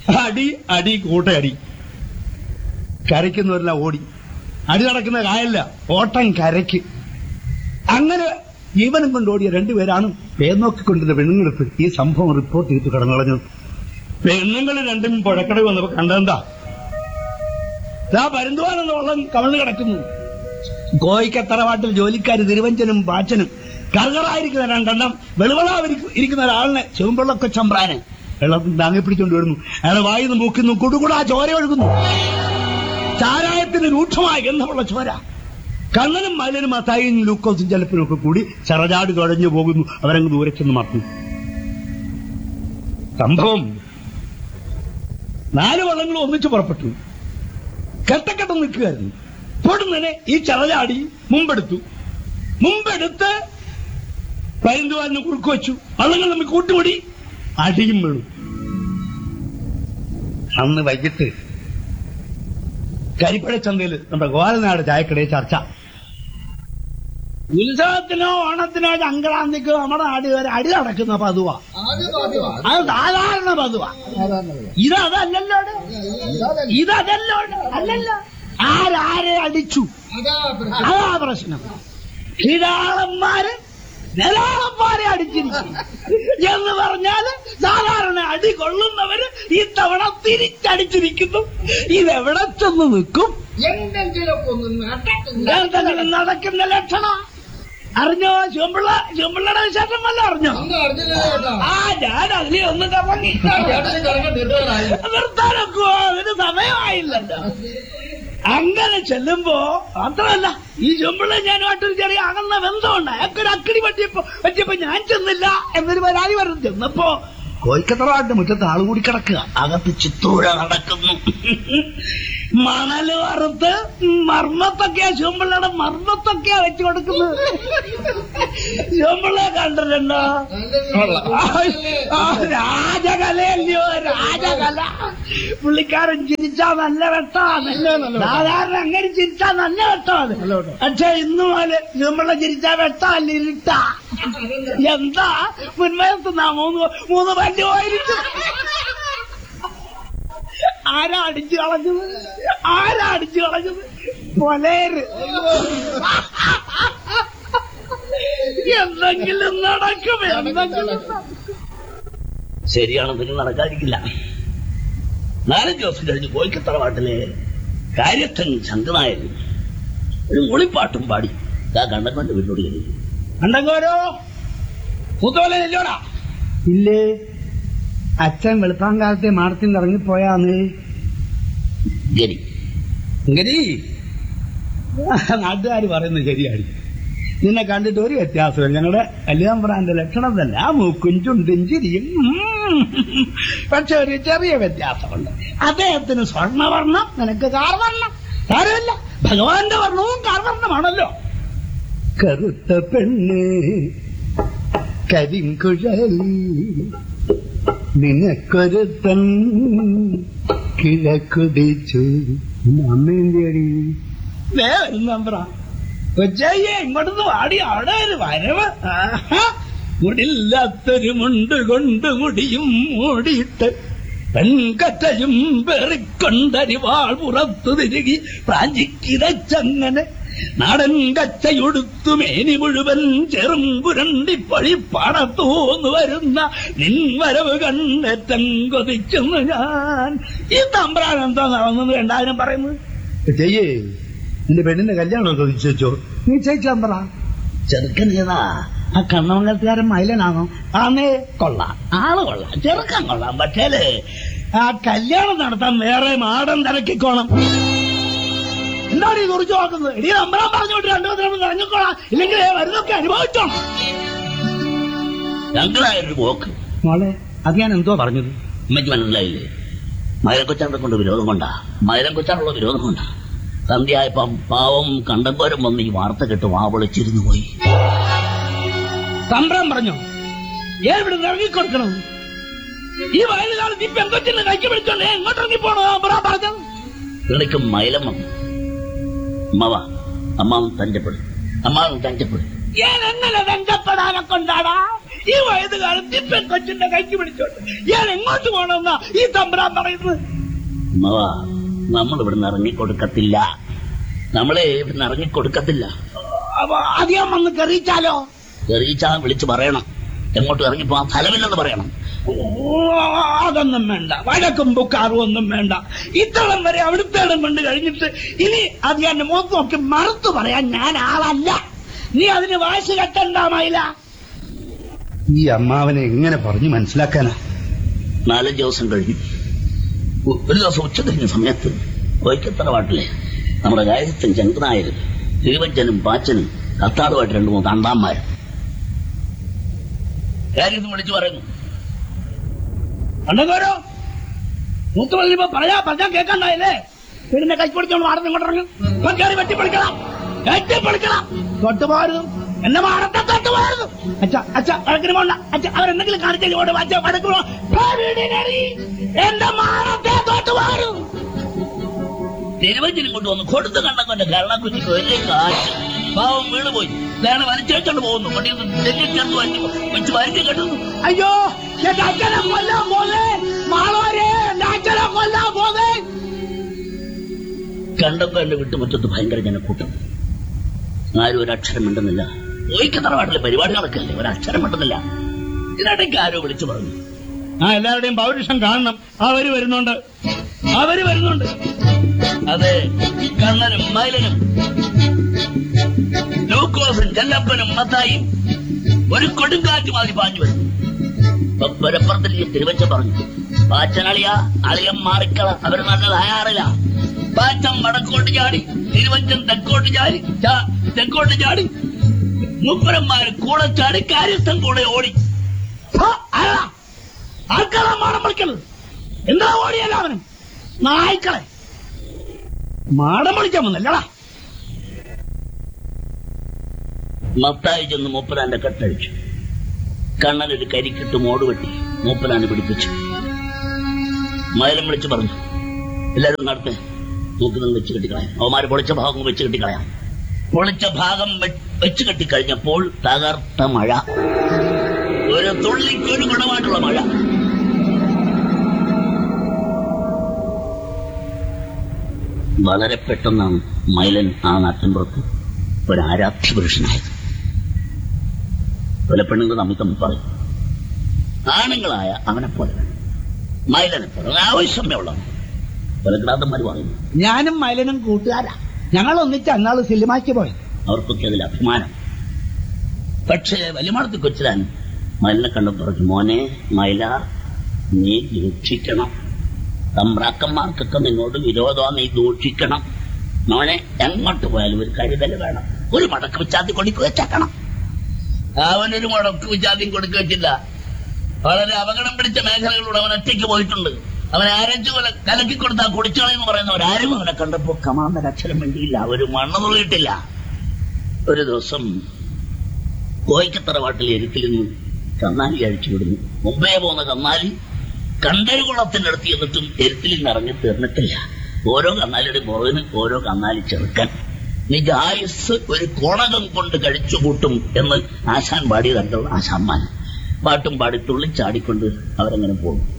അടി അടി കൂട്ടയടി കരയ്ക്കുന്നവരെല്ലാം ഓടി അടി നടക്കുന്ന കായല്ല ഓട്ടം കരയ്ക്ക് അങ്ങനെ ജീവനും കൊണ്ട് ഓടിയ രണ്ടുപേരാണ് പേന്നോക്കിക്കൊണ്ടിരുന്ന പെണ്ണുങ്ങൾക്ക് ഈ സംഭവം റിപ്പോർട്ട് ചെയ്ത് കടന്നുകളഞ്ഞത് പെണ്ണുങ്ങൾ രണ്ടും പുഴക്കട വന്നപ്പോ കണ്ടെന്താ ദാ പരുന്തുവാനെന്ന വെള്ളം കവന്ന് കിടക്കുന്നു കോയിക്കത്തറവാട്ടിൽ ജോലിക്കാർ തിരുവഞ്ചനും പാച്ചനും കറുകറായിരിക്കുന്ന രണ്ടെണ്ണം വെളുവള ഇരിക്കുന്ന ഒരാളിനെ ചെമ്പുള്ളൊക്കെ ചമ്പ്രാന് വെള്ളത്തിൽ താങ്ങി പിടിച്ചുകൊണ്ട് വരുന്നു അയാളെ വായിന്ന് മൂക്കുന്നു കുടുകുടാ ചോര ഒഴുകുന്നു ചാരായത്തിന് രൂക്ഷമായ ഗന്ധമുള്ള ചോര കണ്ണനും മലനും മത്തായും ലൂക്കോസും ചെലപ്പിനും ഒക്കെ കൂടി ചറചാടി തുഴഞ്ഞു പോകുന്നു അവരങ്ങ് ദൂരെ ചെന്ന് മറന്നു സംഭവം നാല് വള്ളങ്ങളും ഒന്നിച്ചു പുറപ്പെട്ടു കെട്ടക്കെട്ടം നിൽക്കുകയായിരുന്നു പൊടുന്നനെ ഈ ചറചാടി മുമ്പെടുത്തു മുമ്പെടുത്ത് പൈന്തുവാലിന് കുറുക്ക് വെച്ചു വള്ളങ്ങൾ തമ്മിൽ കൂട്ടുകൂടി അടിയും വീണു അന്ന് വൈകിട്ട് കരിപ്പഴ ചന്തയിൽ നമ്മുടെ ഗോപാലനാട് ചായക്കടയിൽ ചർച്ച ഉത്സവത്തിനോ ഓണത്തിനോ സംക്രാന്തിക്കോ നമ്മുടെ നാട് വരെ അടി നടക്കുന്ന പതുവ അത് സാധാരണ പതുവ ഇതല്ലല്ലോ ഇതല്ലോ അല്ലല്ലോ ആരാരെ അടിച്ചു അതാ പ്രശ്നം കിടാളന്മാര് നിലാളന്മാരെ അടിച്ചിരിക്കും എന്ന് പറഞ്ഞാല് സാധാരണ അടി കൊള്ളുന്നവര് ഇത്തവണ തിരിച്ചടിച്ചിരിക്കുന്നു ഇതെവിടെ ചെന്ന് നിൽക്കും എന്തെങ്കിലുമൊക്കെ ഒന്ന് നടക്കുന്നു എന്തെങ്കിലും നടക്കുന്ന ലക്ഷണ അറിഞ്ഞോ ശിവമ്പിള്ള ശിവമ്പിള്ളയുടെ വിശേഷം വല്ല അറിഞ്ഞോ ഒന്നും അറിഞ്ഞില്ലല്ലോ ചേട്ടാ ആ ഞാൻ അതിലെ ഒന്ന് കറങ്ങി ചേട്ടന് കറങ്ങാൻ നിർത്തലായി നിർത്താനൊക്കെ അതിന് സമയമായില്ലല്ലോ അങ്ങനെ ചെല്ലുമ്പോ മാത്രമല്ല ഈ ചുമ്പിള്ള ഞാനുമായിട്ടൊരു ചെറിയ അകന്ന ബന്ധമുണ്ട് അയാൾക്കൊരു അക്കിടി പറ്റിയപ്പോ പറ്റിയപ്പോ ഞാൻ ചെന്നില്ല എന്നൊരു പരാതി പറഞ്ഞു ചെന്നപ്പോ കോയിക്കത്തറവാട്ട് മുറ്റത്ത് ആൾ കൂടി കിടക്കുക അകത്ത് ചിത്രൂഴ നടക്കുന്നു മണല് വറുത്ത് മർമ്മത്തൊക്കെയാ ശിവമ്പിള്ളയുടെ മർമ്മത്തൊക്കെയാ വെച്ചു കൊടുക്കുന്നത് ശിവമ്പിള്ള കണ്ടിട്ടുണ്ടോ ആ, രാജകലയല്ലയോ രാജകല പുള്ളിക്കാരൻ ചിരിച്ചാ നല്ല വെട്ടാണ് സാധാരണ അങ്ങനെ ചിരിച്ചാ നല്ല വെട്ടാണ് പക്ഷെ ഇന്ന് പോലെ നമ്മളെ ചിരിച്ചാ വെട്ടല്ല ഇരുട്ട എന്താ മുൻവയത്ത് നാ മൂന്ന് മൂന്ന് പല്ല് പോയിരിക്കും ആരാ അടിച്ചു കളഞ്ഞത് ആരാ അടിച്ചു കളഞ്ഞത് പൊലേര് എന്തെങ്കിലും നടക്കും എന്തെങ്കിലും നടക്കും. ശരിയാണെന്നെങ്കിൽ നടക്കാതിരിക്കില്ല നാലഞ്ച് ദിവസം കഴിഞ്ഞ് കോയിക്കത്തറവാട്ടിലെ കാര്യസ്ഥൻ ശങ്കനായൻ ഒരു ഒളിപ്പാട്ടും പാടി ആ കണ്ടങ്കോന്റെ വീട്ടിലോട് കയറി കണ്ടങ്കോരോ മൂത്തോലല്ലോടാ ഇല്ലേ അച്ഛൻ വെളുപ്പാങ്കാലത്തെ മാടത്തിൽ നിന്ന് ഇറങ്ങിപ്പോയാന്ന് ഗരി ഗരി നാട്ടുകാർ പറയുന്നത് ശരിയാണ് നിന്നെ കണ്ടിട്ട് ഒരു വ്യത്യാസമില്ല ഞങ്ങളുടെ കല്യാണപ്രാന്റെ ലക്ഷണം തന്നെ ആ മൂക്കും ചുണ്ടും ചിരിയും ഉം. പക്ഷെ ഒരു ചെറിയ വ്യത്യാസമുണ്ട് അദ്ദേഹത്തിന് സ്വർണവർണ്ണം നിനക്ക് കാർവർണ്ണം കാര്യമില്ല ഭഗവാന്റെ വർണ്ണവും കാർവർണ്ണമാണല്ലോ കറുത്ത പെണ്ണ് കരിങ്കുഴലി നിനക്കൊരുത്തൻ കിഴക്കുതിച്ചു അമ്മേന്ത്യടി നമ്പറ കൊച്ചയ്യെ ഇങ്ങോട്ടൊന്ന് വാടി അവിടെ ഒരു വരവ് ആഹാ. മുടില്ലാത്തൊരു മുണ്ട് കൊണ്ട് മുടിയും മൂടിയിട്ട് പെൺകറ്റയും പേറിക്കൊണ്ടരിവാൾ പുറത്തു തിരുകി പ്രാഞ്ചിക്കിതച്ചങ്ങനെ നാടൻ കച്ചയൊടുത്തു മേനി മുഴുവൻ ചെറുമ്പുരണ്ടിപ്പൊഴി പാടത്തൂന്ന് വരുന്ന നിൻ വരവ് കണ്ണേറ്റം കൊതിക്കുന്നു ഞാൻ ഈ തമ്പ്രാൻ എന്താ നടന്നത് രണ്ടായിരം പറയുന്നത് ചെയ്യേ നിന്റെ പെണ്ണിന്റെ കല്യാണം ചോദിച്ചോ നീ ചേച്ചാൻ പറ ചെറുക്കൻ ചെയ്താ ആ കണ്ണമംഗലത്തുകാരൻ മൈലനാണോ ആന്നേ കൊള്ളാം ആള് കൊള്ളാം ചെറുക്കൻ കൊള്ളാം പക്ഷേല് ആ കല്യാണം നടത്താൻ വേറെ മാടം തിരക്കിക്കോണം എന്താണ് ഈ കുറിച്ച് നോക്കുന്നത് ഇനി നമ്പറാൻ പറഞ്ഞോട്ട് രണ്ടു പതിനൊന്ന് നിറഞ്ഞിക്കോളാം ഇല്ലെങ്കിൽ വരുന്നൊക്കെ അനുഭവിച്ചോണം ഞങ്ങളായൊരു പോക്ക് മോളെ അത് ഞാൻ എന്തോ പറഞ്ഞത് ഉമ്മയ്ക്ക് മനസ്സിലായില്ലേ മൈലക്കൊച്ചാണ്ടെ കൊണ്ട് വിരോധം കൊണ്ടാ മൈലക്കൊച്ചാണുള്ള വിരോധം കൊണ്ടാ സന്ധ്യയായപ്പം പാവം കണ്ടപ്പോരും വന്ന് ഈ വാർത്ത കേട്ട് വാ വിളിച്ചിരുന്നു പോയി തമ്പ്രാൻ പറഞ്ഞു ഞാൻ ഇവിടെ ഇറങ്ങിക്കൊടുക്കണം ഈ വയലുകാലത്ത് ഇപ്പൊ എന്തൊക്കെ കൈക്ക് പിടിച്ചോണ്ട് എങ്ങോട്ട് ഇറങ്ങി പോണോ തമ്പ്രാൻ പറഞ്ഞത് വിളിക്കും മൈലം വന്നു അമ്മവ അമ്മാവൻ തഞ്ചപ്പെടും അമ്മാവൻ തഞ്ചപ്പെടും ഞാൻ എങ്ങനെ തഞ്ചപ്പെടാനെ കൊണ്ടാടാ ഈ വയത് കാലത്ത് ഇപ്പൊ കൊച്ചിന്റെ കൈക്ക് പിടിച്ചോണ്ട് ഞാൻ എങ്ങോട്ട് പോകണമെന്നാ ഈ തമ്പുരാൻ പറയുന്നത് അമ്മവാ നമ്മൾ ഇവിടുന്ന് ഇറങ്ങിക്കൊടുക്കത്തില്ല നമ്മളെ ഇവിടുന്ന് ഇറങ്ങിക്കൊടുക്കത്തില്ല അപ്പൊ അത് ഞാൻ വന്ന് കറിയിച്ചാലോ എറിയിച്ചാ വിളിച്ചു പറയണം എങ്ങോട്ട് ഇറങ്ങിപ്പോവാൻ സ്ഥലമില്ലെന്ന് പറയണം ഓ, അതൊന്നും വേണ്ട വഴക്കും ബുക്കാറും ഒന്നും വേണ്ട ഇത്തളം വരെ അവിടുത്തെ കൊണ്ട് കഴിഞ്ഞിട്ട് ഇനി അത് ഞാൻ മുഖത്ത് നോക്കി മറുത്തു പറയാൻ ഞാൻ ആളല്ല നീ അതിന് വാശി കെട്ടണ്ടാമായില്ല ഈ അമ്മാവനെ എങ്ങനെ പറഞ്ഞു മനസ്സിലാക്കാനാ നാലഞ്ച് ദിവസം കഴിഞ്ഞു ഒ- ഒരു ദിവസം ഉച്ച കഴിഞ്ഞ സമയത്ത് കോയിക്കത്തറ വാട്ടിലെ നമ്മുടെ ഗായകത്തും ചങ്കനായരും തിരുവഞ്ചനും പാച്ചനും കത്താടുമായിട്ട് രണ്ടു മൂന്ന് അണ്ടാന്മാരും കാര്യത്തിൽ വിളിച്ചു പറയുന്നു കണ്ടോരോ മൂത്ത് പറഞ്ഞപ്പോ പറയാ പറഞ്ഞാ കേൾക്കണ്ടായില്ലേ വീടിന്റെ കൈ പിടിച്ചോണ്ട് മാറുന്ന ഇങ്ങോട്ടിറങ്ങും കയറി വെട്ടിപ്പൊളിക്കണം വെട്ടിപ്പൊളിക്കണം തൊട്ടുപോരുന്നു എന്നെ മാറത്തെ തൊട്ടുപോരുന്നു അച്ഛ അച്ഛ വഴക്കിന് പോണ്ട അച്ഛ അവരെന്തെങ്കിലും കാണിച്ചു കൊണ്ട് അച്ഛ വഴക്ക് പോ. പോ വീടിനടി. എന്റെ മാറത്തെ തൊട്ടുപോരും തിരുവഞ്ചനും കൊണ്ടുവന്ന് കൊടുത്തു കണ്ടക്കൊന്റെ കരണക്കുറ്റിക്ക് വലിയ കാറ്റ് പാവം വീണുപോയി ഇതാണ് വലിച്ചേച്ചോണ്ട് പോകുന്നു കൊണ്ടിൽ തെറ്റിച്ചേർത്ത് വലിച്ചു വെച്ച് വലിച്ചു കെട്ടുന്നു അയ്യോ എന്റെ അച്ഛനെ കൊല്ലാൻ പോന്നേ മാളോരെ എന്റെ അച്ഛനെ കൊല്ലാൻ പോന്നേ കണ്ടപ്പോ എന്റെ വീട്ടുമുറ്റത്ത് ഭയങ്കര ജനക്കൂട്ടം ആരും ഒരക്ഷരം മിണ്ടുന്നില്ല ഒരിക്കൽ തറവാട്ടിലെ പരിപാടി നടക്കല്ലേ ഒരക്ഷരം മിണ്ടുന്നില്ല ഇതിനിടയ്ക്ക് ആരോ വിളിച്ചു പറഞ്ഞു ആ എല്ലാവരുടെയും പൗരുഷം കാണണം അവര് വരുന്നുണ്ട് അവര് വരുന്നുണ്ട് അതെ കണ്ണനും മൈലനും ലൂക്കോസും ചെല്ലപ്പനും മത്തായും ഒരു കൊടുങ്കാറ്റ് മാതി പാഞ്ഞു വരുന്നു പരപ്പുറത്തിൽ തിരുവച്ച പറഞ്ഞു പാച്ചനളിയ അളിയം മാറിക്കള അവർ നല്ല തയ്യാറില്ല പാച്ചൻ വടക്കോട്ട് ചാടി തിരുവഞ്ചൻ തെക്കോട്ട് ചാടി ചാ- തെക്കോട്ട് ചാടി മുപ്പരന്മാര് കൂടെ ചാടി കാര്യസ്ഥൻ കൂടെ ഓടി ആൾക്കാരാ മാടം വിളിക്കണത് എന്താ ഓടിയല്ല അവനും നായ്ക്കളെ മാടം വിളിക്കാൻ വന്നല്ലടാ മത്തായി ചെന്ന് മൂപ്പരാന്റെ കെട്ടഴിച്ചു കണ്ണനൊരു കരിക്കിട്ട് മോട് വെട്ടി മൂപ്പരാനെ പിടിപ്പിച്ചു മയലം വിളിച്ചു പറഞ്ഞു എല്ലാരും നടത്ത് നോക്കുന്നത് വെച്ച് കെട്ടിക്കളയാം അവന്മാര് പൊളിച്ച ഭാഗം വെച്ച് കെട്ടിക്കളയാം പൊളിച്ച ഭാഗം വെ- വെച്ച് കെട്ടിക്കഴിഞ്ഞപ്പോൾ തകർത്ത മഴ ഒരു തുള്ളിക്കൊരു ഗുണമായിട്ടുള്ള മഴ വളരെ പെട്ടെന്നാണ് മൈലൻ ആ നാട്ടിൻപുറത്ത് ഒരു ആരാധ്യ പുരുഷനായത് പല പെണ്ണുങ്ങൾ തമ്മിൽ തമ്മിൽ പറയും ആണുങ്ങളായ അവനെ പോലെ വേണം. മൈലനെ പോലെ ആവശ്യമേ പല ഗ്രാന്തന്മാർ പറയുന്നു ഞാനും മൈലനും കൂട്ടുകാരാ ഞങ്ങൾ ഒന്നിച്ച് അന്നാള് സിനിമാക്ക് പോയി അവർക്കൊക്കെ അതിൽ അഭിമാനം പക്ഷേ വലിയമാടത്ത് കൊച്ചിലാൻ മൈലിനെ കണ്ടു പറഞ്ഞു മോനെ മൈല നീ ദൂഷിക്കണം തമ്പ്രാക്കന്മാർക്കൊക്കെ നിന്നോട് വിരോധം നീ ദൂഷിക്കണം മോനെ എങ്ങോട്ട് പോയാലും ഒരു കരുതൽ വേണം ഒരു മടക്ക് വിച്ചാത്തി കൊടുക്ക് വെച്ചേക്കണം അവനൊരു മുടക്ക് വിച്ചാദ്യം കൊടുക്കുക വെച്ചില്ല വളരെ അപകടം പിടിച്ച മേഖലകളിലൂടെ അവൻ ഒറ്റയ്ക്ക് പോയിട്ടുണ്ട് അവൻ ആരഞ്ചു കൊല കലക്കി കൊടുത്താൽ കുടിച്ചോളെന്ന് പറയുന്നവരാരും അവനെ കണ്ടപ്പോ കമാന്നൊരു അക്ഷരം വേണ്ടിയില്ല ഒരു മണ്ണ് തുള്ളിയിട്ടില്ല ഒരു ദിവസം കോയിക്കത്തറവാട്ടിൽ എരുത്തിൽ നിന്ന് കന്നാലി അഴിച്ചു വിടുന്നു മുമ്പേ പോകുന്ന കന്നാലി കണ്ടരുകുളത്തിന്റെ അടുത്ത് ചെന്നിട്ടും എരുത്തിൽ നിന്ന് ഇറങ്ങി തീർന്നിട്ടില്ല ഓരോ കന്നാലിയുടെ പുറകിന് ഓരോ കന്നാലി ചെറുക്കൻ നിജായുസ് ഒരു കോണകം കൊണ്ട് കഴിച്ചു കൂട്ടും എന്ന് ആശാൻ പാടി കണ്ടത് ആശാന്മാൻ പാട്ടും പാടി തുള്ളിച്ചാടിക്കൊണ്ട് അവരങ്ങനെ പോകും